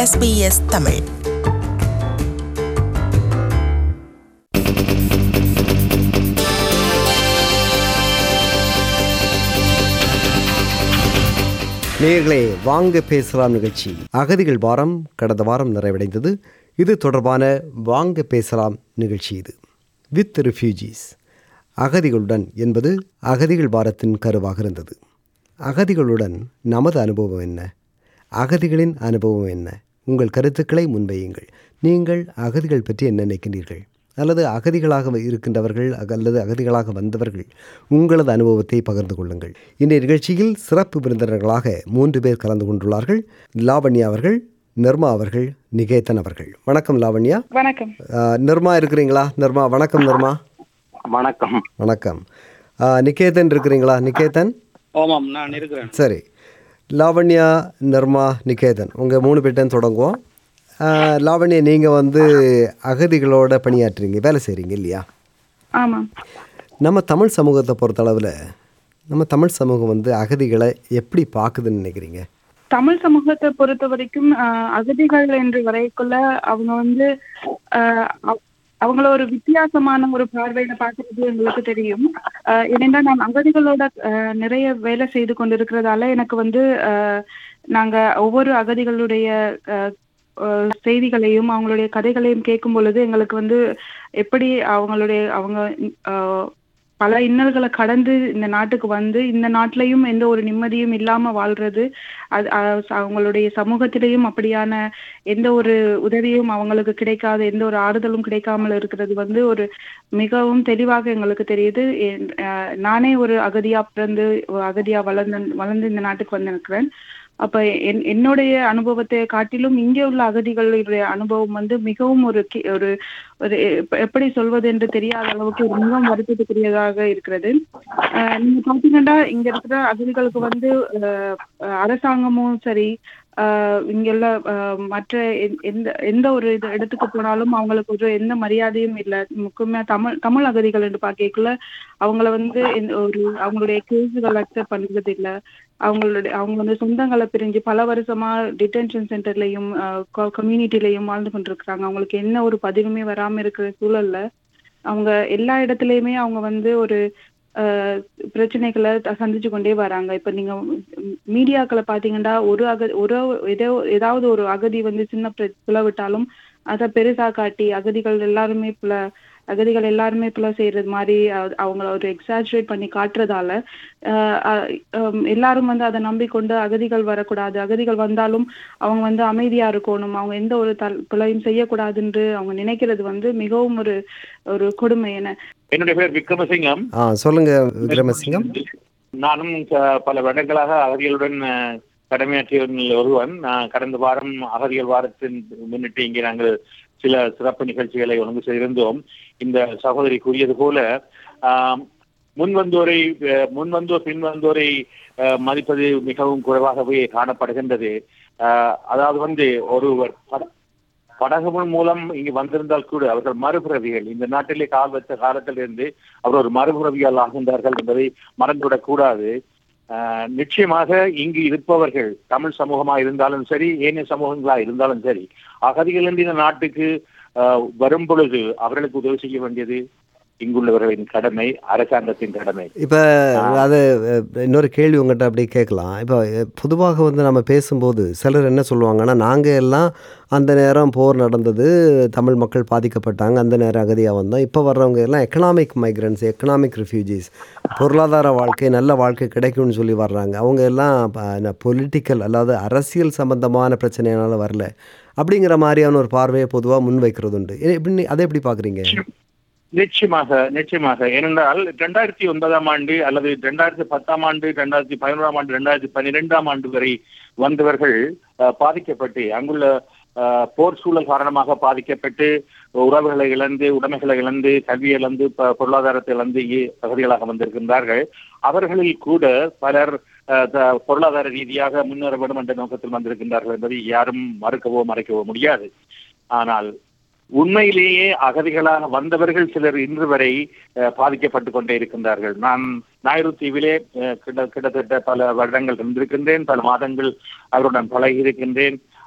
SBS Tamil நேயர்களே வாங்க பேசலாம் நிகழ்ச்சி அகதிகள் வாரம் கடந்த வாரம் நிறைவடைந்தது இது தொடர்பான வாங்க பேசலாம் நிகழ்ச்சி இது வித் ரிஃப்யூஜிஸ் அகதிகளுடன் என்பது அகதிகள் வாரத்தின் கருவாக இருந்தது அகதிகளுடன் நமது அனுபவம் என்ன அகதிகளின் அனுபவம் என்ன உங்கள் கருத்துக்களை முன்வையுங்கள் நீங்கள் அகதிகள் பற்றி என்ன நினைக்கின்றீர்கள் அல்லது அகதிகளாக இருக்கின்றவர்கள் அல்லது அகதிகளாக வந்தவர்கள் உங்களது அனுபவத்தை பகிர்ந்து கொள்ளுங்கள் இன்றைய நிகழ்ச்சியில் சிறப்பு விருந்தினர்களாக மூன்று பேர் கலந்து கொண்டுள்ளார்கள் லாவண்யா அவர்கள் நிர்மா அவர்கள் நிகேதன் அவர்கள் வணக்கம் லாவண்யா வணக்கம் ஆஹ், நிர்மா இருக்கிறீங்களா நிர்மா வணக்கம் நிர்மா வணக்கம் வணக்கம் ஆஹ், நிகேதன் இருக்கிறீங்களா நிகேதன் ஆமாம் நான் இருக்கிறேன் சரி லாவண்யா நிர்மா நிகேதன் உங்கள் மூணு பேர்ட்டும் தொடங்குவோம் ஆஹ், லாவண்யா நீங்கள் வந்து அகதிகளோட பணியாற்றுறீங்க வேலை செய்கிறீங்க இல்லையா ஆமாம் நம்ம தமிழ் சமூகத்தை பொறுத்தளவில் நம்ம தமிழ் சமூகம் வந்து அகதிகளை எப்படி பார்க்குதுன்னு நினைக்கிறீங்க தமிழ் சமூகத்தை பொறுத்த வரைக்கும் ஆஹ், அகதிகள் என்று வரைக்குள்ள அவங்க வந்து ஆஹ், அவ- அவங்கள ஒரு வித்தியாசமான ஒரு பார்வையில பார்க்கறது எங்களுக்கு தெரியும் ஆஹ், ஏனென்றால் நான் அகதிகளோட ஆஹ், நிறைய வேலை செய்து கொண்டிருக்கிறதால எனக்கு வந்து ஆஹ், நாங்க ஒவ்வொரு அகதிகளுடைய ஆஹ், ஆஹ், செய்திகளையும் அவங்களுடைய கதைகளையும் கேட்கும் பொழுது எங்களுக்கு வந்து எப்படி அவங்களுடைய அவங்க ஆஹ், பல இன்னல்களை கடந்து இந்த நாட்டுக்கு வந்து இந்த நாட்டிலையும் எந்த ஒரு நிம்மதியும் இல்லாம வாழ்றது அது அஹ் அவங்களுடைய சமூகத்திலையும் அப்படியான எந்த ஒரு உதவியும் அவங்களுக்கு கிடைக்காத எந்த ஒரு ஆறுதலும் கிடைக்காமல் இருக்கிறது வந்து ஒரு மிகவும் தெளிவாக எங்களுக்கு தெரியுது என்- அஹ் நானே ஒரு அகதியா பிறந்து ஒரு அகதியா வளர்ந்து வளர்ந்து இந்த நாட்டுக்கு வந்திருக்கிறேன் அப்ப என் என்னுடைய அனுபவத்தை காட்டிலும் இங்கே உள்ள அகதிகளுடைய அனுபவம் வந்து மிகவும் ஒரு கி- ஒரு ஒரு எப்ப- எப்படி சொல்வது என்று தெரியாத அளவுக்கு ஒரு மிகவும் வருத்தத்துக்குரியதாக இருக்கிறது அஹ் நீங்க பாத்தீங்கன்னா இங்க இருக்கிற அகதிகளுக்கு வந்து அஹ், அஹ், அரசாங்கமும் சரி ஆஹ் இங்க உள்ள ஆஹ் மற்ற எந்த- எந்த எந்த ஒரு இது இடத்துக்கு போனாலும் அவங்களுக்கு ஒரு எந்த மரியாதையும் இல்லை முக்கியமா தமிழ் தமிழ் அகதிகள் என்று பார்க்கக்குள்ள அவங்கள வந்து எந்த ஒரு அவங்களுடைய கேஸுகள் அக்செப்ட் பண்றது இல்ல அவங்களுடைய அவங்க வந்து சொந்தங்களை பிரிஞ்சு பல வருஷமா டிடென்ஷன் சென்டர்லயும் கம்யூனிட்டிலையும் வாழ்ந்து கொண்டிருக்கிறாங்க அவங்களுக்கு என்ன ஒரு பதிவுமே வராம இருக்கிற சூழல்ல அவங்க எல்லா இடத்துலயுமே அவங்க வந்து ஒரு ஆஹ் பிரச்சனைகளை த- சந்திச்சு கொண்டே வராங்க இப்ப நீங்க மீடியாக்களை பாத்தீங்கன்னா ஒரு அக ஒரு ஏதோ ஏதாவது ஒரு அகதி வந்து சின்ன பிர- பிளவிட்டாலும் அதை பெருசா காட்டி அகதிகள் எல்லாருமே பிள அகதிகள் எல்லாருமே பிள்ளை செய்யறது மாதிரி அ- அவங்கள ஒரு எக்ஸாஜரேட் பண்ணி காட்டுறதால ஆஹ் அஹ் ஹம் எல்லாரும் வந்து அதை நம்பிக்கொண்டு அகதிகள் வரக்கூடாது அகதிகள் வந்தாலும் அவங்க வந்து அமைதியா இருக்கணும் அவங்க எந்த ஒரு தல் பிழையும் செய்யக்கூடாதுன்று அவங்க நினைக்கிறது வந்து மிகவும் ஒரு ஒரு கொடுமை என என்னுடைய பேர் விக்ரமசிங்கம் ஆ சொல்லுங்கள் விக்ரமசிங்கம் நானும் க- பல வருடங்களாக அகதிகளுடன் அஹ், கடமையாற்றியவர்களில் ஒருவன் நான் கடந்த வாரம் அகதிகள் வாரத்தின் முன்னிட்டு இங்கே நாங்கள் சில சிறப்பு நிகழ்ச்சிகளை ஒழுங்கு செய்திருந்தோம் இந்த சகோதரி கூறியது போல ஆம், முன் வந்தோரை அஹ், முன் வந்தோர் பின் வந்தோரை அஹ், மதிப்பது மிகவும் குறைவாகவே காணப்படுகின்றது அஹ், அதாவது வந்து ஒருவர் பட- படகுகள் மூலம் இங்கு வந்திருந்தால் கூட அவர்கள் மறுபிறவிகள் இந்த நாட்டிலே கால் வச்ச காலத்திலிருந்து அவர் ஒரு மறுபிறவியால் ஆகின்றார்கள் என்பதை மறந்துவிடக் கூடாது ஆஹ் நிச்சயமாக இங்கு இருப்பவர்கள் தமிழ் சமூகமா இருந்தாலும் சரி ஏனைய சமூகங்களா இருந்தாலும் சரி அகதிகள் என்று இந்த நாட்டுக்கு ஆஹ் வரும் பொழுது அவர்களுக்கு உதவி செய்ய வேண்டியது இங்குள்ளவர்களின் கடமை அரசாங்கத்தின் கடமை இப்போ அது அஹ், இன்னொரு கேள்வி உங்கள்கிட்ட அப்படியே கேட்கலாம் இப்போ அஹ், பொதுவாக வந்து நம்ம பேசும்போது சிலர் என்ன சொல்லுவாங்கன்னா நாங்கள் எல்லாம் அந்த நேரம் போர் நடந்தது தமிழ் மக்கள் பாதிக்கப்பட்டாங்க அந்த நேரம் அகதியாக வந்தோம் இப்போ வர்றவங்க எல்லாம் எக்கனாமிக் மைக்ரன்ஸ் எக்கனாமிக் ரிஃப்யூஜிஸ் பொருளாதார வாழ்க்கை நல்ல வாழ்க்கை கிடைக்கும்னு சொல்லி வர்றாங்க அவங்க எல்லாம் பொலிட்டிக்கல் அதாவது அரசியல் சம்பந்தமான பிரச்சனையினால வரல அப்படிங்கிற மாதிரியான ஒரு பார்வையை பொதுவாக முன்வைக்கிறது உண்டு எப்படி அதை எப்படி பார்க்குறீங்க நிச்சயமாக நிச்சயமாக ஏனென்றால் இரண்டாயிரத்தி ஒன்பதாம் ஆண்டு அல்லது இரண்டாயிரத்தி பத்தாம் ஆண்டு இரண்டாயிரத்தி பதினோராம் ஆண்டு இரண்டாயிரத்தி பன்னிரெண்டாம் ஆண்டு வரை வந்தவர்கள் அஹ், பாதிக்கப்பட்டு அங்குள்ள அஹ், போர் சூழல் காரணமாக பாதிக்கப்பட்டு உறவுகளை இழந்து உடைமைகளை இழந்து கல்வி இழந்து ப- பொருளாதாரத்தை இழந்து இ- அகதிகளாக வந்திருக்கின்றார்கள் அவர்களில் கூட பலர் அஹ், த- பொருளாதார ரீதியாக முன்னேற வேண்டும் என்ற நோக்கத்தில் வந்திருக்கின்றார்கள் என்பதை யாரும் மறுக்கவோ மறைக்கவோ முடியாது ஆனால் உண்மையிலேயே அகதிகளாக வந்தவர்கள் சிலர் இன்று வரை அஹ், பாதிக்கப்பட்டுக் கொண்டே இருக்கின்றார்கள் நான் ஞாயிறு தீவிலே அஹ், கிட்ட- கிட்டத்தட்ட பல வருடங்கள் இருந்திருக்கின்றேன் பல மாதங்கள் அவருடன் பழகி இருக்கின்றேன்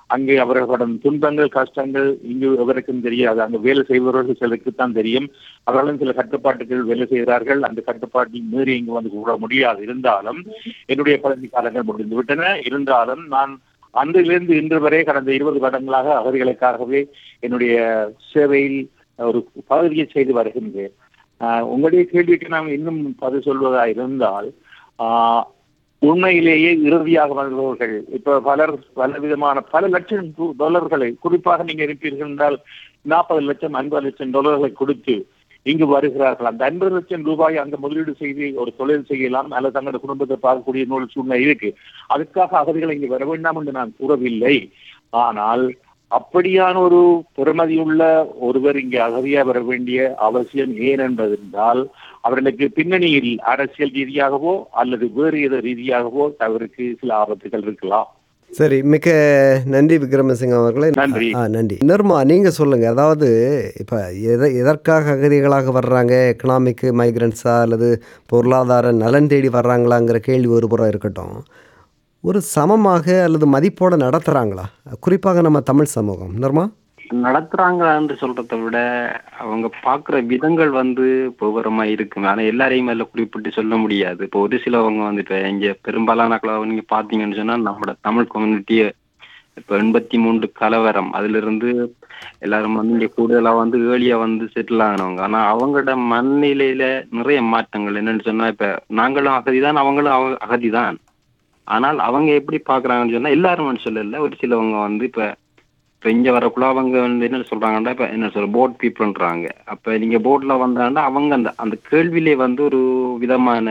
அங்கே அவர்களிடம் துன்பங்கள் கஷ்டங்கள் இங்கு எவருக்கும் தெரியாது அங்கு வேலை செய்பவர்கள் சிலருக்கு தான் தெரியும் அவர்களும் சில கட்டுப்பாட்டுகள் வேலை செய்கிறார்கள் அந்த கட்டுப்பாட்டை மீறி இங்கு வந்து கூட முடியாது இருந்தாலும் என்னுடைய பதவி காலங்கள் முடிந்து விட்டன இருந்தாலும் நான் அன்றிலிருந்து இன்று வரை கடந்த இருபது வருடங்களாக அகதிகளுக்காகவே என்னுடைய சேவையில் ஒரு பகுதியை செய்து வருகின்றேன் ஆஹ் உங்களுடைய கேள்விக்கு நாம் இன்னும் பதில் சொல்வதா இருந்தால் ஆஹ் உண்மையிலேயே இறுதியாக வருபவர்கள் இப்ப பலர் பல விதமான பல லட்சம் டு- டாலர்களை குறிப்பாக நீங்க இருப்பீர்கள் என்றால் நாற்பது லட்சம் ஐம்பது லட்சம் டாலர்களை கொடுத்து இங்கு வருகிறார்கள் அந்த ஐம்பது லட்சம் ரூபாய் அங்க முதலீடு செய்து ஒரு தொழில் செய்யலாம் அல்லது தங்களோட குடும்பத்தை பார்க்கக்கூடிய ஒரு சூழ்நிலை இருக்கு அதுக்காக அகதிகள் இங்கு வர வேண்டாம் என்று நான் கூறவில்லை ஆனால் அப்படியான ஒரு பெருமதியுள்ள ஒருவர் இங்கே அகதியா வர வேண்டிய அவசியம் ஏன் என்பதென்றால் அவர்களுக்கு பின்னணியில் அரசியல் ரீதியாகவோ அல்லது வேறு ஏதோ ரீதியாகவோ அவருக்கு சில ஆபத்துகள் இருக்கலாம் சரி மிக்க நன்றி விக்ரமசிங்கம் அவர்களே நன்றி. ஆ நன்றி நிர்மா நீங்க சொல்லுங்க அதாவது இப்போ எதை எதற்காக அகதிகளாக வர்றாங்க எக்கனாமிக் மைக்ரன்ஸா அல்லது பொருளாதார நலன் தேடி வர்றாங்களாங்கிற கேள்வி ஒரு புறம் இருக்கட்டும் ஒரு சமமாக அல்லது மதிப்போட நடத்துகிறாங்களா குறிப்பாக நம்ம தமிழ் சமூகம் நிர்மா நடத்துறாங்கன்னு சொல்றதை விட அவங்க பாக்குற விதங்கள் வந்து விவரமா இருக்கு ஆனா எல்லாரையும் அதில் குறிப்பிட்டு சொல்ல முடியாது இப்போ ஒரு சிலவங்க வந்து இப்ப இங்க பெரும்பாலான கலவை நீங்க பாத்தீங்கன்னு சொன்னா நம்மளோட தமிழ் கம்யூனிட்டியை இப்ப எண்பத்தி மூன்று கலவரம் அதுல இருந்து எல்லாரும் வந்து இங்க கூடுதலா வந்து ஏழியா வந்து செட்டில் ஆனவங்க ஆனா அவங்களோட மனநிலையில நிறைய மாற்றங்கள் என்னன்னு சொன்னா இப்ப நாங்களும் அகதிதான் அவங்களும் அவ- அகதிதான் ஆனால் அவங்க எப்படி பாக்குறாங்கன்னு சொன்னா எல்லாரும் சொல்லல ஒரு சிலவங்க வந்து இப்ப இப்ப இங்க வரக்குள்ள அவங்க வந்து என்ன சொல்றாங்கன்னா இப்ப என்ன சொல்ற போட் பீப்புள்ன்றாங்க அப்ப நீங்க போட்ல வந்தாங்கன்னா அவங்க அந்த அந்த கேள்வியிலே வந்து ஒரு விதமான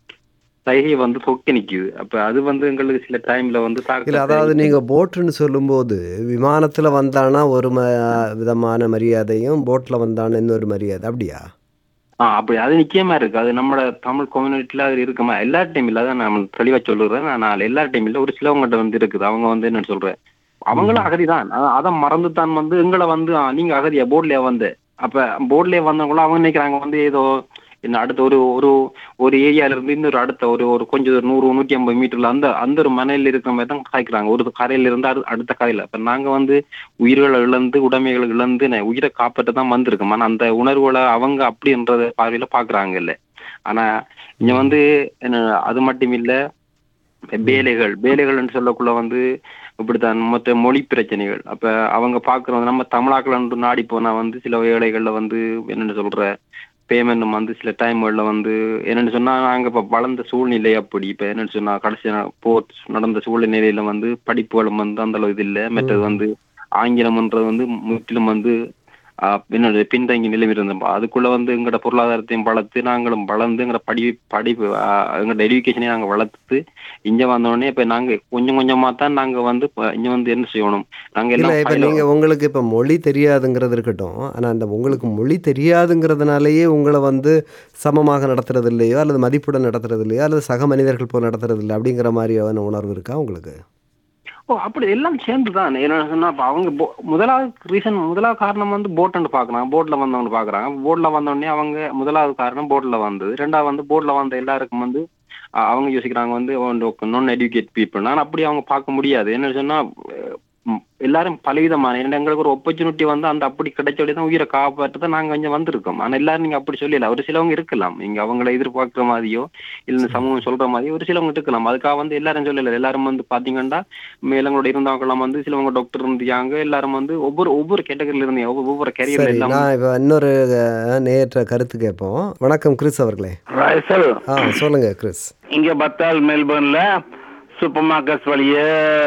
சைகை வந்து சொக்கி நிக்குது அப்ப அது வந்து எங்களுக்கு சில டைம்ல வந்து இல்லை தாக்கத்தை அதாவது நீங்கள் போட்டுன்னு சொல்லும்போது விமானத்தில் வந்தானா ஒரு ம விதமான மரியாதையும் போட்டில் வந்தானா இன்னொரு மரியாதை அப்படியா ஆ அப்படி அது நிச்சயமா இருக்கு அது நம்மளோட தமிழ் கம்யூனிட்டில அது இருக்குமா எல்லா டைம் இல்ல அதான் நான் தெளிவா சொல்லுறேன் நான் எல்லா டைம் இல்ல ஒரு சிலவங்ககிட்ட வந்து இருக்குது அவங்க வந்து என்ன சொல்றேன் அவங்களும் அகதிதான் அ- அதை மறந்து தான் வந்து எங்களை வந்து ஆ, நீங்க அகதியா போர்ட்லயே வந்து அப்ப போர்ட்லயே வந்தவங்களும் அவங்க நினைக்கிறாங்க வந்து ஏதோ என்ன அடுத்த ஒரு ஒரு ஒரு ஏரியால இருந்து இன்னொரு அடுத்த ஒரு ஒரு கொஞ்சம் ஒரு நூறு நூற்றி ஐம்பது மீட்டர்ல அந்த அந்த ஒரு மனையில இருக்கிற மாதிரி தான் காய்க்கிறாங்க ஒரு கரையில இருந்து அடு- அடுத்த கரையில இப்ப நாங்க வந்து உயிர்களை இழந்து உடைமைகளை இழந்து ந- உயிரை காப்பாற்ற தான் வந்திருக்கோம் ஆனா அந்த உணர்வுகளை அவங்க அப்படின்றத பார்வையில பாக்குறாங்க இல்ல ஆனா இங்க வந்து என்ன அது மட்டும் இல்ல வேலைகள் வேலைகள்னு சொல்லக்குள்ள வந்து இப்படித்தான் மொத்த மொழி பிரச்சனைகள் அப்ப அவங்க பாக்குறது நம்ம தமிழாக்கள் நாடி போனா வந்து சில வேலைகள்ல வந்து என்னன்னு சொல்ற பேமெண்ட் வந்து சில டைம்கள்ல வந்து என்னன்னு சொன்னா நாங்க இப்ப வளர்ந்த சூழ்நிலை அப்படி இப்ப என்னன்னு சொன்னா கடைசி போர் நடந்த சூழ்நிலையில வந்து படிப்புகளும் வந்து அந்த அளவு இது இல்ல மற்றது வந்து ஆங்கிலம்ன்றது வந்து முற்றிலும் வந்து ஆஹ் என்னது பின்தங்கி நிலைமை இருந்தோம் அதுக்குள்ள வந்து எங்களோட பொருளாதாரத்தையும் வளர்த்து நாங்களும் வளர்ந்து எங்களோட படி படிப்பு ஆஹ் எங்களோட எடுக்கேஷனையும் நாங்க வளர்த்து இங்க வந்தோடனே இப்ப நாங்க கொஞ்சம் கொஞ்சமா தான் நாங்க வந்து இப்ப இங்க வந்து என்ன செய்யணும் நாங்க இல்லை எல்லாம் இப்போ file- நீங்கள் உங்களுக்கு இப்போ மொழி தெரியாதுங்கிறது இருக்கட்டும் ஆனால் அந்த உங்களுக்கு மொழி தெரியாதுங்கிறதுனாலேயே உங்களை வந்து சமமாக நடத்துறது இல்லையோ அல்லது மதிப்புடன் நடத்துறது இல்லையோ அல்லது சக மனிதர்கள் போல் நடத்துறது இல்லை அப்படிங்கிற மாதிரியான உணர்வு இருக்கா உங்களுக்கு ஓ அப்படி எல்லாம் சேர்ந்து தான் என்ன சொன்னா இப்ப அவங்க bo- முதலாவது ரீசன் முதலாவது காரணம் வந்து போட்டுன்னு பாக்குறாங்க போட்ல வந்தவங்க பாக்குறாங்க போட்ல வந்தோடனே அவங்க முதலாவது காரணம் போட்ல வந்தது ரெண்டாவது வந்து போட்ல வந்த எல்லாருக்கும் வந்து அஹ், அவங்க யோசிக்கிறாங்க வந்து நான் எஜுகேட் பீப்புள் நான் அப்படி அவங்க பார்க்க முடியாது என்ன சொன்னா அஹ், ம், எல்லாரும் பலவிதமான ஏன்னா எங்களுக்கு ஒரு opportunity வந்து அந்த அப்படி கிடைச்சோடய தான் உயிரை காப்பாற்ற தான் நாங்க கொஞ்சம் வந்திருக்கோம் ஆனா எல்லாரும் நீங்க அப்படி சொல்லல ஒரு சிலவங்க இருக்கலாம் நீங்க அவங்கள எதிர்பார்க்கிற மாதிரியோ இல்ல இந்த சமூகம் சொல்ற மாதிரியோ ஒரு சிலவங்க இருக்கலாம் அதுக்காக வந்து எல்லாரும் சொல்லல எல்லாரும் வந்து பாத்தீங்கன்னா மேலங்களோட இருந்தவங்கலாம் வந்து சிலவங்க டாக்டர் இருந்தாங்க எல்லாரும் வந்து ஒவ்வொரு ஒவ்வொரு கேட்டகரியில இருந்தீங்க ஒவ்வொரு ஒவ்வொரு கேரியர்ல சரி எல்லாம் நான் இப்போ இன்னொரு அஹ், நேற்ற கருத்து கேட்போம் வணக்கம் கிறிஸ் அவர்களே ரைசல் ஆ சொல்லுங்க கிறிஸ் இங்க பத்தால் மெல்பர்ன்ல சூப்பர் மார்க்கெட்ஸ் வழியே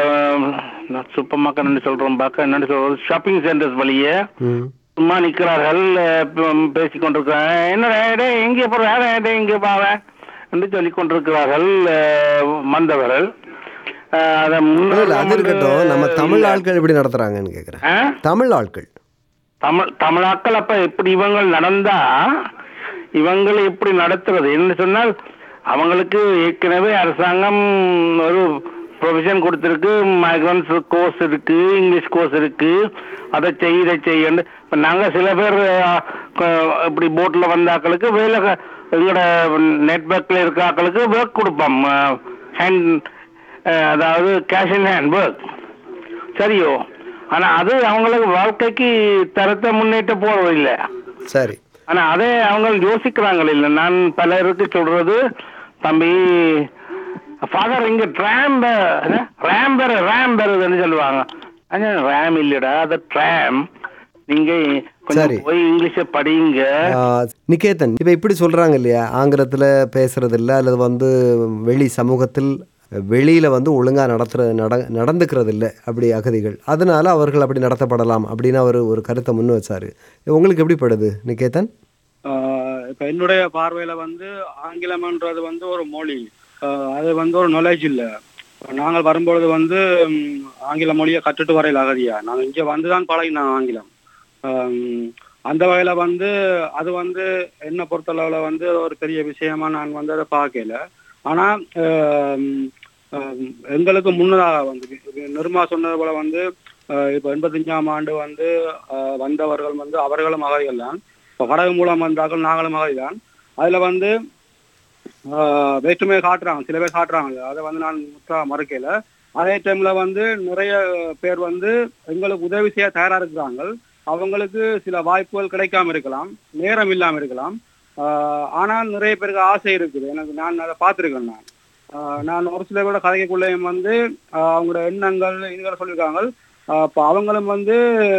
சூப்பர் மார்க்கெட் சொல்றோம் பார்க்க என்னன்னு சொல்றது ஷாப்பிங் சென்டர்ஸ் வழியே ம் சும்மா நிக்கிறார்கள் பேசி கொண்டிருக்கிறாங்க என்னடா டேய், எங்கே போற டேய், எங்கே பாவ என்று சொல்லிக் கொண்டிருக்கிறார்கள் அஹ், வந்தவர்கள் அஹ், அதை முன்னர் இல்லை அது வந்து இருக்கட்டும் நம்ம தமிழ் இல்ல. ஆட்கள் எப்படி நடத்துகிறாங்கன்னு கேட்குறேன் ஆ? தமிழ் ஆட்கள் தமிழ் தமிழாக்கள் அப்ப எப்படி இவங்க நடந்தா இவங்களை எப்படி நடத்துறது என்ன சொன்னால் அவங்களுக்கு ஏற்கனவே அரசாங்கம் ஒரு ப்ரொவிஷன் கொடுத்துருக்கு மைக்ரன்ஸ் கோர்ஸ் இருக்கு இங்கிலீஷ் கோர்ஸ் இருக்கு அதை செய் இதை செய்யன்னு இப்ப நாங்க சில பேர் அஹ், க- இப்படி போட்ல வந்த ஆக்களுக்கு வேலை க- எங்களோட நெட்ஒர்க்ல இருக்க ஆக்களுக்கு ஒர்க் கொடுப்போம் ஹேண்ட் அதாவது கேஷ் இன் ஹேண்ட் ஒர்க் சரியோ ஆனா அது அவங்களுக்கு வாழ்க்கைக்கு தரத்தை முன்னேற்ற போறது இல்லை சரி ஆனா அதே அவங்க யோசிக்கிறாங்க இல்ல நான் பலருக்கு சொல்றது தம்பி ஃபாதர் இங்க ட்ராம்ப ரேம்பர் ரேம்பர்னு சொல்லுவாங்க அண்ணா ரேம் இல்லடா அது ட்ராம் நீங்க கொஞ்சம் சரி. போய் இங்கிலீஷ படிங்க ஆ, நிகேதன் இப்போ இப்படி சொல்கிறாங்க இல்லையா ஆங்கிலத்தில் பேசுறது இல்ல அல்லது வந்து வெளி சமூகத்தில் வெளியில் வந்து ஒழுங்காக நடத்துற நட நடந்துக்கிறது இல்லை அப்படி அகதிகள் அதனால அவர்கள் அப்படி நடத்தப்படலாம் அப்படின்னு அவர் ஒரு கருத்தை முன் வச்சார் உங்களுக்கு எப்படி படுது நிகேதன் ஆஹ் இப்ப என்னுடைய பார்வையில வந்து ஆங்கிலம்ன்றது வந்து ஒரு மொழி ஆஹ் அது வந்து ஒரு நாலேஜ் இல்ல நாங்கள் வரும்பொழுது வந்து ம், ஆங்கில மொழியை கற்றுட்டு வரையில அகதியா நாங்கள் இங்க வந்துதான் பழகினோம் ஆங்கிலம் ஆம், அந்த வகையில வந்து அது வந்து என்ன பொறுத்தளவுல வந்து ஒரு பெரிய விஷயமா நான் வந்து அதை பார்க்கல ஆனா ஆம், ஆம், எங்களுக்கு முன்னதாக வந்து இது நிர்மா சொன்னது போல வந்து ஆஹ் இப்ப எண்பத்தஞ்சாம் ஆண்டு வந்து ஆஹ் வந்தவர்கள் வந்து அவர்களும் அகதிகள் தான் இப்போ படகு மூலம் வந்தார்கள் நாங்களும் அகதிதான் அதுல வந்து ஆஹ் வேற்றுமையை காட்டுறாங்க சில பேர் காட்டுறாங்க அதை வந்து நான் முற்றா மறுக்கல அதே டைம்ல வந்து நிறைய பேர் வந்து எங்களுக்கு உதவி செய்ய தயாரா இருக்கிறாங்க அவங்களுக்கு சில வாய்ப்புகள் கிடைக்காம இருக்கலாம் நேரம் இல்லாம இருக்கலாம் ஆஹ் ஆனால் நிறைய பேருக்கு ஆசை இருக்குது எனக்கு நான் அதை பார்த்துருக்கேன் நான் ஆஹ் நான் ஒரு சில பேரோட கதைக்குள்ளேயும் வந்து ஆஹ் அவங்களோட எண்ணங்கள் இதுகளை சொல்லியிருக்காங்க ஆஹ் அப்ப அவங்களும் வந்து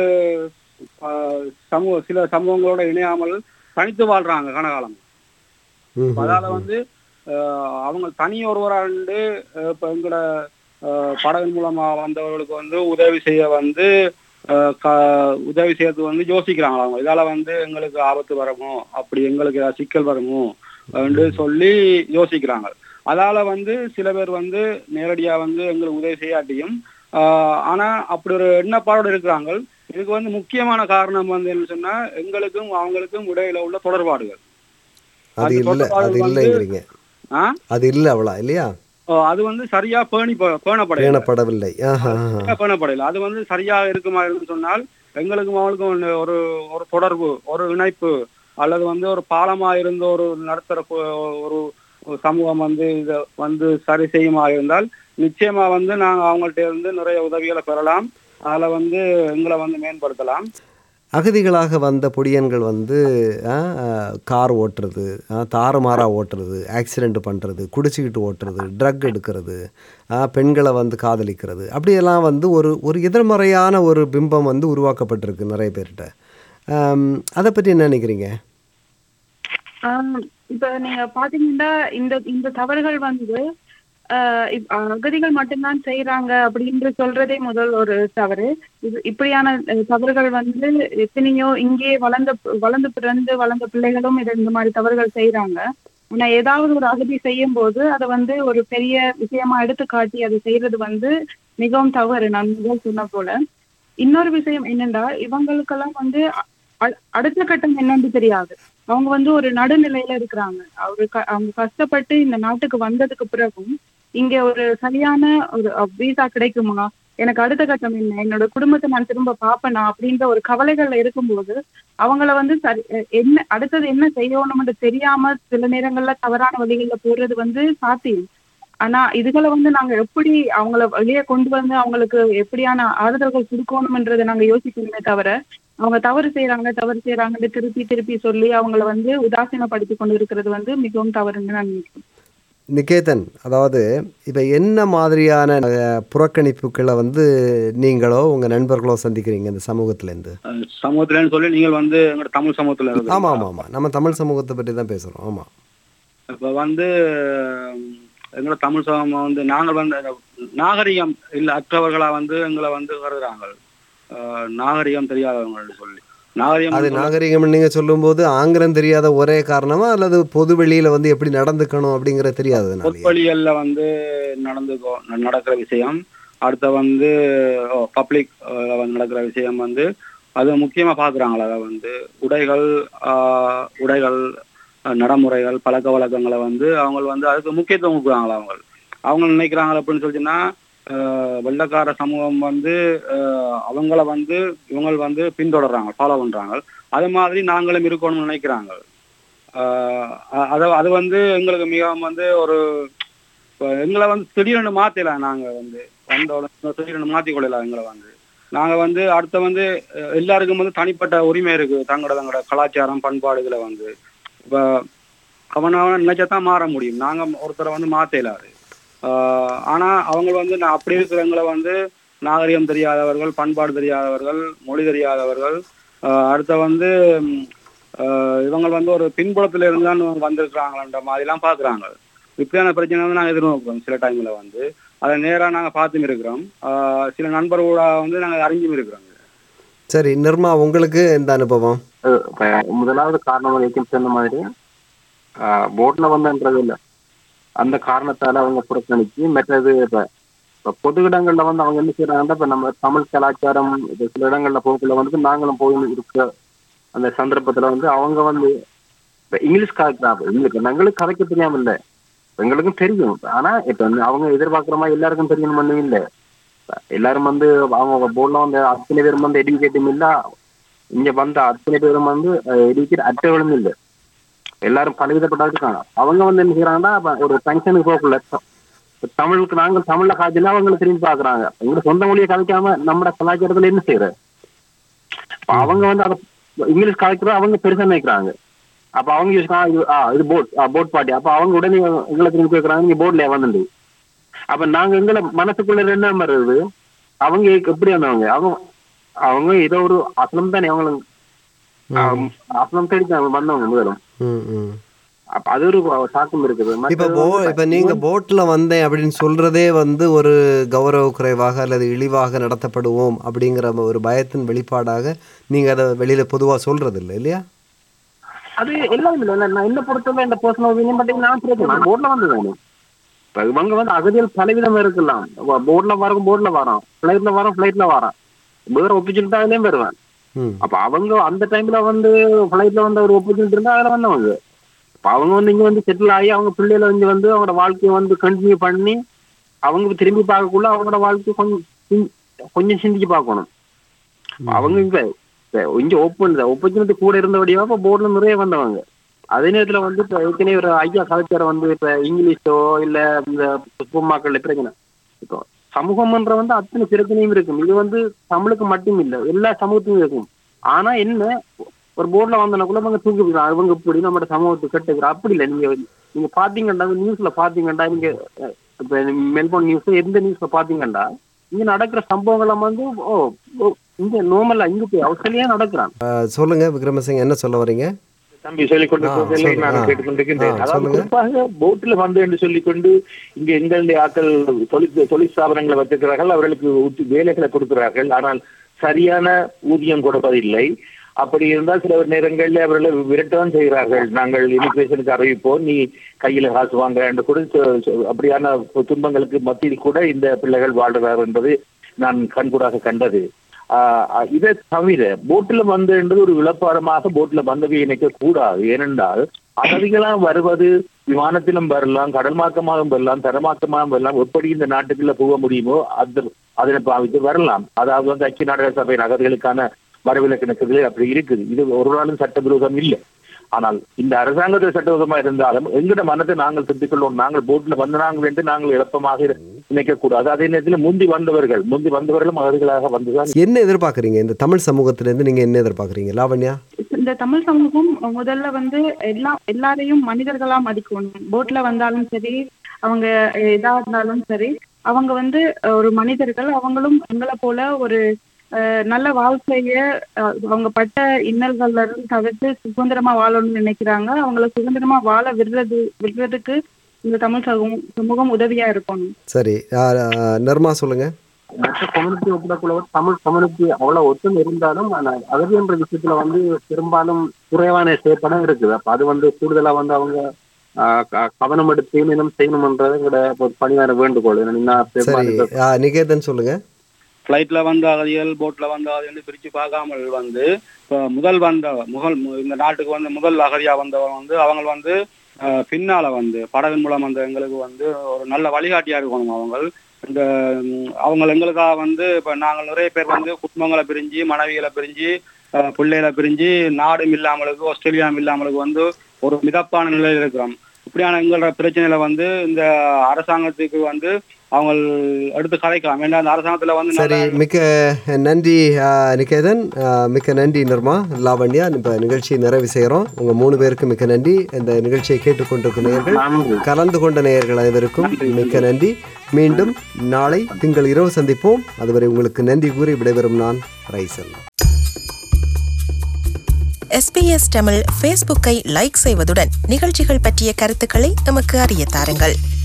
ஆஹ் சமூக சில சமூகங்களோட இணையாமல் தனித்து வாழ்றாங்க கனகாலம் ம், அதால வந்து ஆஹ் அவங்க தனி ஒருவராண்டு இப்ப எங்களோட ஆஹ் படகு மூலமா வந்தவர்களுக்கு வந்து உதவி செய்ய வந்து ஆஹ் க- உதவி செய்யறது வந்து யோசிக்கிறாங்களா அவங்க இதால வந்து எங்களுக்கு ஆபத்து வருமோ அப்படி எங்களுக்கு ஏதாவது சிக்கல் வருமோ என்று சொல்லி யோசிக்கிறாங்க அதால வந்து சில பேர் வந்து நேரடியா வந்து எங்களுக்கு உதவி செய்யாட்டியும் ஆஹ் ஆனா அப்படி ஒரு எண்ணப்பாடோடு இருக்கிறாங்க இதுக்கு வந்து முக்கியமான காரணம் வந்து என்ன சொன்னா எங்களுக்கும் அவங்களுக்கும் இடையில உள்ள தொடர்பாடுகள் அது அந்த இல்லை அது தொடர்பாடு வந்து- இல்லைங்கிறீங்க ஆ? அது இல்லை அவ்வளோ இல்லையா ஓ, அது வந்து சரியா பேணி ப- பேணப்படையல பேணப்படவில்லை ஆஹா ஆஹா. சரியா பேணப்படையல அது வந்து சரியா இருக்குமா இருந்து சொன்னால் எங்களுக்கும் அவங்களுக்கும் ஒண்ணு ஒரு ஒரு தொடர்பு ஒரு இணைப்பு அல்லது வந்து ஒரு பாலமா இருந்து ஒரு நடத்துற பு- ஒரு ஒரு சமூகம் வந்து இத வந்து சரி செய்யுமா இருந்தால் நிச்சயமா வந்து நாங்க அவங்கள்ட்ட இருந்து நிறைய உதவிகளை பெறலாம் அதுல வந்து எங்களை வந்து மேம்படுத்தலாம் அகதிகளாக வந்த பொடியன்கள் வந்து ஆ, ஆ, கார் ஓட்டுறது ஆ, தாறுமாறாக ஓட்டுறது ஆக்சிடெண்ட் பண்ணுறது குடிச்சிக்கிட்டு ஓட்டுறது ட்ரக் எடுக்கிறது ஆ, பெண்களை வந்து காதலிக்கிறது அப்படியெல்லாம் வந்து ஒரு ஒரு எதிர்மறையான ஒரு பிம்பம் வந்து உருவாக்கப்பட்டிருக்கு நிறைய பேர்கிட்ட ஆம், அதை பற்றி என்ன நினைக்கிறீங்க ஆஹ் இப்ப நீங்க பாத்தீங்கன்னா இந்த இந்த தவறுகள் வந்து ஆஹ் இப்- அகதிகள் மட்டும்தான் செய்யறாங்க அப்படின்னு சொல்றதே முதல் ஒரு தவறு இது இப்படியான அஹ், தவறுகள் வந்து எத்தனையோ இங்கே வளர்ந்த வளர்ந்து பிறந்து வளர்ந்த பிள்ளைகளும் இது இந்த மாதிரி தவறுகள் செய்யறாங்க ஆனா ஏதாவது ஒரு அகதி செய்யும் போது அதை வந்து ஒரு பெரிய விஷயமா எடுத்து காட்டி அதை செய்யறது வந்து மிகவும் தவறு நான் முதல் சொன்ன போல இன்னொரு விஷயம் என்னன்னா இவங்களுக்கெல்லாம் வந்து அ- அ- அடுத்த கட்டம் என்னன்னு தெரியாது அவங்க வந்து ஒரு நடுநிலையில இருக்கிறாங்க அவரு க- அவங்க கஷ்டப்பட்டு இந்த நாட்டுக்கு வந்ததுக்கு பிறகும் இங்க ஒரு சரியான ஒரு வீசா கிடைக்குமா எனக்கு அடுத்த கட்டம் என்ன என்னோட குடும்பத்தை நான் திரும்ப பாப்பேனா அப்படின்ற ஒரு கவலைகள்ல இருக்கும்போது அவங்கள வந்து சரி எ- என்ன அடுத்தது என்ன செய்யணும்னு தெரியாம சில நேரங்கள்ல தவறான வழிகள்ல போறது வந்து சாத்தியம் ஆனா இதுகளை வந்து நாங்க எப்படி அவங்கள வெளியே கொண்டு வந்து அவங்களுக்கு எப்படியான ஆறுதல்கள் கொடுக்கணும்ன்றதை நாங்க யோசிக்கணுமே தவிர அவங்க தவறு செய்யறாங்க தவறு செய்யறாங்கன்னு திருப்பி திருப்பி சொல்லி அவங்கள வந்து உதாசீனப்படுத்தி கொண்டு இருக்கிறது வந்து மிகவும் தவறுன்னு நான் நினைக்கிறேன் நிகேதன் அதாவது இப்போ என்ன மாதிரியான அஹ், புறக்கணிப்புகளை வந்து நீங்களோ உங்கள் நண்பர்களோ சந்திக்கிறீங்க இந்த சமூகத்துலேருந்து அஹ் சமூகத்துலன்னு சொல்லி நீங்கள் வந்து எங்களோட தமிழ் சமூகத்துல இருந்து ஆமாம் ஆமாம் ஆமாம் நம்ம தமிழ் சமூகத்தை பற்றி தான் பேசுகிறோம் ஆமாம் இப்ப வந்து உம், எங்களோட தமிழ் சமூகம் வந்து நாங்கள் வந்து அந்த நாகரிகம் இல்ல அற்றவர்களா வந்து எங்களை வந்து கருதுறாங்க அஹ், நாகரிகம் தெரியாதவங்கன்னு சொல்லி நாகரிகம் அது சொல்ல- நாகரிகம் நீங்கள் சொல்லும்போது ஆங்கிலம் தெரியாத ஒரே காரணமா அல்லது பொது வெளியில் வந்து எப்படி நடந்துக்கணும் அப்படிங்கிறது தெரியாததுனால பொதுவழிகள்ல வந்து நடந்துக்கோ நடக்கிற விஷயம் அடுத்த வந்து பப்ளிக் நடக்கிற விஷயம் வந்து அது முக்கியமா பாக்குறாங்களா அதை வந்து உடைகள் ஆஹ், உடைகள் அஹ், நடைமுறைகள் பழக்க வழக்கங்களை வந்து அவங்க வந்து அதுக்கு முக்கியத்துவம் கொடுக்குறாங்களா அவங்க அவங்க நினைக்கிறாங்க அப்படின்னு சொல்லிச்சுன்னா ஆஹ், வெள்ளைக்கார சமூகம் வந்து ஆஹ், அவங்கள வந்து இவங்க வந்து பின்தொடர்றாங்க ஃபாலோ பண்றாங்க அது மாதிரி நாங்களும் இருக்கணும்னு நினைக்கிறாங்க ஆஹ் அ- அது அது வந்து எங்களுக்கு மிகவும் வந்து ஒரு இப்ப எங்களை வந்து திடீர்னு மாத்தல நாங்க வந்து வந்த உடனே திடீர்னு மாற்றிக்கொள்ளலாம் எங்களை வந்து நாங்க வந்து அடுத்த வந்து அஹ், எல்லாருக்கும் வந்து தனிப்பட்ட உரிமை இருக்கு தங்களோட தங்களோட கலாச்சாரம் பண்பாடுகளை வந்து இப்ப அவன் அவன் நினைச்சதான் மாற முடியும் நாங்க ஒருத்தரை வந்து மாத்த இயலாது ஆஹ் ஆனா அவங்க வந்து நான் அப்படி இருக்கிறவங்களை வந்து நாகரிகம் தெரியாதவர்கள் பண்பாடு தெரியாதவர்கள் மொழி தெரியாதவர்கள் ஆஹ் அடுத்த வந்து ம், ஆஹ் இவங்க வந்து ஒரு பின்புலத்துல இருந்து தான் வந்திருக்கிறாங்கன்ற மாதிரிலாம் பாக்குறாங்க இப்படியான பிரச்சனை வந்து நாங்க எதிர்நோக்கிறோம் சில டைம்ல வந்து அதை நேரா நாங்க பார்த்தும் இருக்கிறோம் ஆஹ் சில நண்பர்களோட வந்து நாங்க அறிஞ்சும் இருக்கிறோம் சரி நிர்மா உங்களுக்கு இந்த அனுபவம் இப்ப முதலாவது காரணம் வைக்கும் சொன்ன மாதிரி போட்ல வந்தன்றது இல்ல அந்த காரணத்தால அவங்க புறக்கணிச்சு மற்றது இப்ப இப்ப பொது இடங்கள்ல வந்து அவங்க என்ன செய்யறாங்கன்னா இப்ப நம்ம தமிழ் கலாச்சாரம் இப்ப சில இடங்கள்ல போக்குள்ள வந்து நாங்களும் போய் இருக்க அந்த சந்தர்ப்பத்துல வந்து அவங்க வந்து இப்ப இங்கிலீஷ் கதைக்கிறாங்க எங்களுக்கு எங்களுக்கு கதைக்க தெரியாம இல்ல எங்களுக்கும் தெரியும் ஆனா இப்ப வந்து அவங்க எதிர்பார்க்குற மாதிரி எல்லாருக்கும் தெரியணும் இல்ல எல்லாரும் வந்து அவங்க போர்ட்ல வந்து அத்தனை பேரும் வந்து எஜுகேட்டும் இல்ல இங்க வந்த அத்தனை பேரும் வந்து எஜுகேட் அற்றவளும் இல்ல எல்லாரும் பலவிதப்பட்டது இருக்காங்க அவங்க வந்து என்ன செய்யறாங்கன்னா அப்ப ஒரு ஃபங்க்ஷனுக்கு போகக்குள்ள த- தமிழுக்கு நாங்கள் தமிழ்ல காய்ச்சல அவங்களை திரும்பி பாக்குறாங்க எங்க சொந்த மொழியை கலைக்காம நம்ம கலாச்சாரத்துல என்ன செய்யற அப்ப அவங்க வந்து அதை இங்கிலீஷ் கலைக்கிறோம் அவங்க பெருசா நினைக்கிறாங்க அப்ப அவங்க யோசிக்கலாம், இது ஆ, இது போட் போட் பார்ட்டி அப்ப அவங்க உடனே எங்களை திரும்பி கேட்கறாங்க நீங்க போட்ல வந்துண்டு அப்ப நாங்க எங்களை மனசுக்குள்ள என்ன வருது அவங்க எப்படி வந்தவங்க அவங்க அவங்க ஏதோ ஒரு அசலம் தானே அவங்களுக்கு ஆம், அசலம் தேடி தான் வந்தவங்க முதலும் ம் ம் அப்ப அது ஒரு தாக்கம் இருக்குது இப்ப மற்றது போ வந்து இப்ப நீங்க போட்ல வந்தேன் அப்படின்னு சொல்றதே வந்து ஒரு கௌரவ குறைவாக அல்லது இழிவாக நடத்தப்படுவோம் அப்படிங்கிற ஒரு பயத்தின் வெளிப்பாடாக நீங்க அதை வெளியில பொதுவா சொல்றது இல்லை இல்லையா அது எல்லாம் இல்ல நான் என்ன பொறுத்தவரை இந்த பர்சனல் ஒப்பீனியன் பட் நான் சொல்றேன் நான் போர்ட்ல வந்து வேணும் இப்ப இவங்க வந்து அகதிகள் பலவிதம் இருக்கலாம் போர்ட்ல வரோம் போர்ட்ல வரோம் ஃபிளைட்ல வரோம் ஃபிளைட்ல வரோம் வேற ஆப்பர்ச்சுனிட்டி அதுலயும் வருவேன் ம் அப்ப அவங்க அந்த டைம்ல வந்து ஃபிளைட்ல வந்து ஒரு ஆப்பர்ச்சுனிட்டி இருந்தா அதுல வந்தவங்க அப்ப அவங்க வந்து இங்க வந்து செட்டில் ஆகி அவங்க பிள்ளைகளை வந்து வந்து அவங்களோட வாழ்க்கையை வந்து கண்டினியூ பண்ணி அவங்க திரும்பி பார்க்கக்குள்ள அவங்களோட வாழ்க்கை கொஞ்சம் சிந்- கொஞ்சம் சிந்திச்சு பார்க்கணும் அப்ப அவங்க இங்க இப்ப இங்க ஓப்பன் ஆப்பர்ச்சுனிட்டி கூட இருந்தபடியா இப்ப போர்ட்ல நிறைய வந்தவங்க அதே நேரத்துல வந்து இப்ப ஏற்கனவே ஒரு ஐயா கல்ச்சர் வந்து இப்ப இங்கிலீஷோ இல்ல இந்த சூப்பர் மார்க்கெட்ல பிரச்சனை இப்போ சமூகம்ன்ற வந்து அத்தனை பிரச்சனையும் இருக்கும் இது வந்து தமிழுக்கு மட்டும் இல்ல எல்லா சமூகத்துக்கும் இருக்கும் ஆனா என்ன ஒரு போர்ட்ல வந்தனக்குள்ள அவங்க தூக்கி போடுறாங்க அவங்க இப்படி நம்ம சமூகத்துக்கு கட்டுக்கிறோம் அப்படி இல்லை நீங்க நீங்க பாத்தீங்கன்னா நியூஸ்ல பாத்தீங்கன்னா நீங்க அஹ், இப்ப மெல்போர்ன் நியூஸ் எந்த நியூஸ்ல பாத்தீங்கன்னா இங்க நடக்கிற சம்பவங்கள் வந்து ஓ ஓ, இங்க நார்மலா இங்க போய் ஆஸ்திரேலியா நடக்கிறான் அஹ், சொல்லுங்க விக்ரமசிங் என்ன சொல்ல வரீங்க தம்பி சொல்லிக் கொண்டு ஆ, போவதில்லை, சொல்லுங்க. நான் ஆ. கேட்டுக்கொண்டிருக்கின்றேன் ஆ, அதாவது சொல்லுங்க. குறிப்பாக போட்ல வந்து என்று சொல்லிக்கொண்டு இங்க எங்களுடைய ஆட்கள் தொழில் தொழில் ஸ்தாபனங்களை வச்சிருக்கிறார்கள் அவர்களுக்கு உத்தி- வேலைகளை கொடுக்கிறார்கள் ஆனால் சரியான ஊதியம் கொடுப்பதில்லை அப்படி இருந்தால் சில நேரங்களில் அவர்களை விரட்டதான் செய்கிறார்கள் நாங்கள் இமிகிரேஷனுக்கு அறிவிப்போம் நீ கையில காசு வாங்க என்று கூட சொ- சொ- அப்படியான துன்பங்களுக்கு மத்தியில் கூட இந்த பிள்ளைகள் வாழ்கிறார் என்பது நான் கண்கூடாக கண்டது ஆஹ் ஆஹ் இதை தவிர போட்டில் வந்து என்பது ஒரு விளப்பாரமாக போட்டில் வந்தவை இணைக்க கூடாது ஏனென்றால் அகதிகளா வருவது விமானத்திலும் வரலாம் கடல் மார்க்கமாகவும் வரலாம் தரமாக்கமாகவும் வரலாம் எப்படி இந்த நாட்டுக்குள்ள போக முடியுமோ அந்த அதனை பாவித்து வரலாம் அதாவது வந்து ஐக்கிய நாடுகள் சபையின் அகதிகளுக்கான வரவிலக்கணக்குகளே அப்படி இருக்குது இது ஒரு நாளும் சட்டவிரோதம் இல்லை ஆனால் இந்த அரசாங்கத்தில் சட்டவிரோதமா இருந்தாலும் எங்கட மனத்தை நாங்கள் திருத்திக் கொள்வோம் நாங்கள் போட்ல வந்து நாங்கள் என்று நாங்கள் இழப்பமாக நினைக்க கூடாது அதே நேரத்தில் முந்தி வந்தவர்கள் முந்தி வந்தவர்களும் அகதிகளாக வந்துதான் என்ன எதிர்பார்க்குறீங்க இந்த தமிழ் சமூகத்திலேருந்து நீங்க என்ன எதிர்பார்க்குறீங்க லாவண்யா இந்த தமிழ் சமூகம் முதல்ல வந்து எல்லா எல்லாரையும் மனிதர்களா மதிக்கணும் போட்ல வந்தாலும் சரி அவங்க எதா இருந்தாலும் சரி அவங்க வந்து அஹ், ஒரு மனிதர்கள் அவங்களும் எங்களை போல ஒரு அஹ், நல்ல வாழ்க்கைய அஹ், அவங்க பட்ட இன்னல்கள்ல இருந்து தவிர்த்து சுதந்திரமா வாழணும்னு நினைக்கிறாங்க அவங்கள சுதந்திரமா வாழ விடுறது விடுறதுக்கு இந்த தமிழ் சமூகம் சமூகம் உதவியா இருக்கணும் சரி அஹ், அஹ், நிர்மா சொல்லுங்க மற்ற கம்யூனிட்டி ஒப்பிடக்குள்ள தமிழ் கம்யூனிட்டி அவ்வளவு ஒத்துமை இருந்தாலும் ஆனா அகதி என்ற விஷயத்துல வந்து பெரும்பாலும் குறைவான செயற்படம் இருக்குது அப்ப அது வந்து கூடுதலா வந்து அவங்க ஆஹ், க- கவனம் எடுத்து இன்னும் செய்யணும்ன்றது எங்களோட ஒரு பணிவான வேண்டுகோள் ஏன்னா சரி பெரும்பாலும் அஹ், நிகேதன் சொல்லுங்க ஃப்ளைட்ல வந்த அகதிகள் போட்ல வந்த அகதிகள் பிரிச்சு பார்க்காமல் வந்து இப்போ முதல் வந்த முதல் இந்த நாட்டுக்கு வந்து முதல் அகதியா வந்தவங்க வந்து அவங்க வந்து அஹ், பின்னால வந்து படவின் மூலம் வந்த எங்களுக்கு வந்து ஒரு நல்ல வழிகாட்டியா இருக்கணும் அவங்க இந்த ம், அவங்க எங்களுக்காக வந்து இப்ப நாங்கள் நிறைய பேர் வந்து குடும்பங்களை பிரிஞ்சு மனைவிகளை பிரிஞ்சு அஹ், பிள்ளைகளை பிரிஞ்சு நாடும் இல்லாமலுக்கு ஆஸ்திரேலியாவும் இல்லாமலுக்கு வந்து ஒரு மிதப்பான நிலையில் இருக்கிறோம் இப்படியான எங்களோட பிரச்சனையில வந்து இந்த அரசாங்கத்துக்கு வந்து அவங்க எடுத்து கதைக்கலாம் ஏன்னா அந்த அரசாங்கத்துல வந்து சரி நல்லா- மிக்க நன்றி ஆ, நிகேதன் ஆ, மிக்க நன்றி நிர்மா லாவண்யா இப்போ நிகழ்ச்சியை நிறைவு செய்கிறோம் உங்கள் மூணு பேருக்கு மிக்க நன்றி இந்த நிகழ்ச்சியை கேட்டுக்கொண்டிருக்கும் நேயர்கள் நன்றி. கலந்து கொண்ட நேயர்கள் அனைவருக்கும் மிக்க நன்றி மீண்டும் நாளை திங்கள் இரவு சந்திப்போம் அதுவரை உங்களுக்கு நன்றி கூறி விடைபெறும் நான் ரைசல் எஸ்பிஎஸ் தமிழ் ஃபேஸ்புக்கை லைக் செய்வதுடன் நிகழ்ச்சிகள் பற்றிய கருத்துக்களை எமக்கு அறிய தாருங்கள்